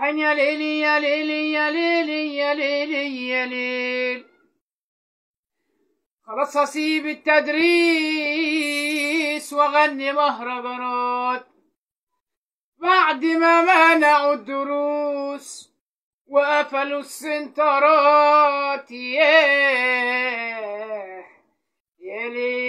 حن يا ليلي يا ليلي يا ليلي يا ليلي يا ليل خلاص هسيب التدريس واغني مهرجانات بعد ما منعوا الدروس وقفلوا السنترات ياه يا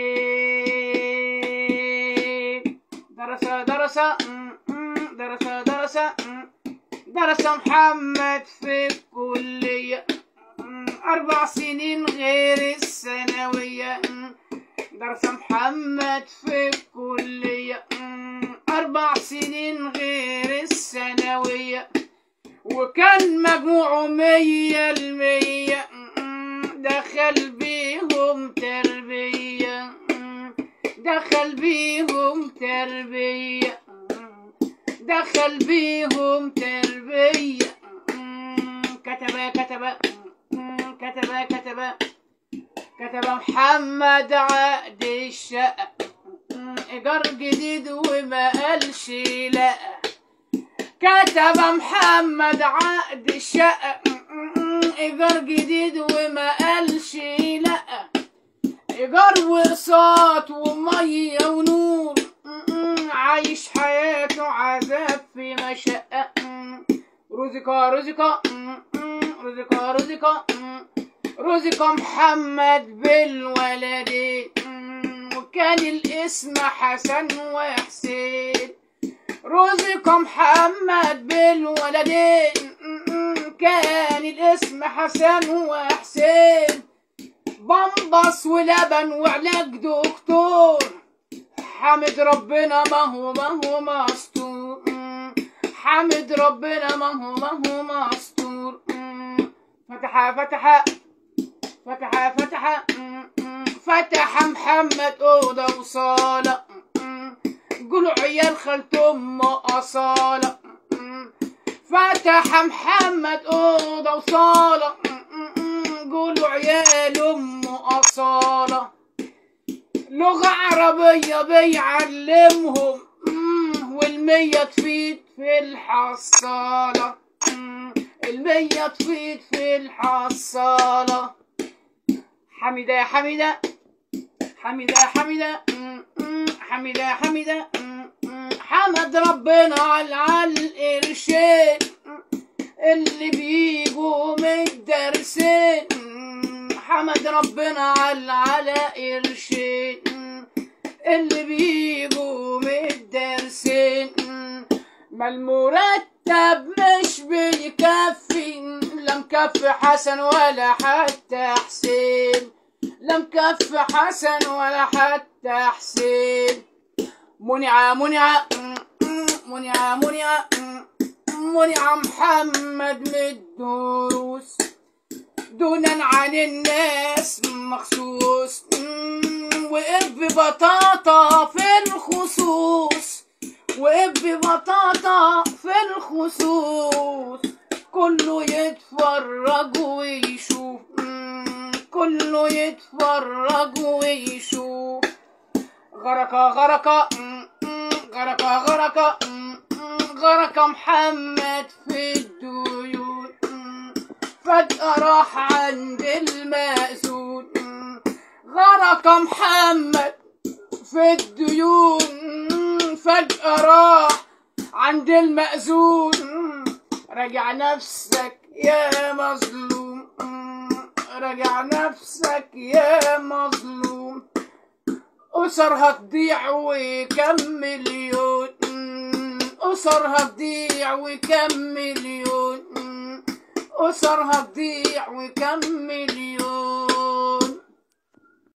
ليل درس درس م- م- درس درس م- درس محمد في الكلية م- أربع سنين غير الثانوية م- درس محمد في الكلية م- أربع سنين غير الثانوية وكان مجموعه مية المية م- دخل بيهم تربية م- دخل بيهم تربية م- دخل بيهم تربية م- كتب كتب م- كتب كتب كتب محمد عقد الشقة م- إيجار جديد وما قالش لأ كتب محمد عقد الشقة إيجار جديد وما قالش لأ إيجار وقساط ومية ونور عايش حياته عذاب في مشقة رزقة رزقة رزقة رزقة رزق محمد بالولدين وكان الاسم حسن وحسين رزق محمد بالولدين كان الاسم حسن وحسين بمبص ولبن وعلاج دكتور حمد ربنا ما هو ما هو مستور حمد ربنا ما هو ما هو مستور فتح فتح فتح فتح فتح محمد أوضة وصالة قولوا عيال خالت أم أصالة فتح محمد أوضة وصالة قولوا عيال أم أصالة لغة عربية بيعلمهم والمية تفيد في الحصالة المية تفيد في الحصالة حميدة يا حميدة حميدة يا حميدة حميدة يا حميدة حمد ربنا على على القرشين اللي بيجوا من الدرسين حمد ربنا على على قرشين اللي بيجوا من الدرسين ما المرتب مش بيكفي لا مكفي حسن ولا حتى حسين لا مكفي حسن ولا حتى حسين منع منع منع منع منع محمد من الدروس دونا عن الناس مخصوص وقف ببطاطا في الخصوص وقف ببطاطا في الخصوص كله يتفرج ويشوف كله يتفرج ويشوف غرقة غرقة غرقة غرقة غرق محمد في الديون فجأة راح عند المأذون غرق محمد في الديون فجأة راح عند المأذون رجع نفسك يا مظلوم رجع نفسك يا مظلوم أسرها تضيع وكم مليون أسرها تضيع وكم مليون أسرها تضيع وكم مليون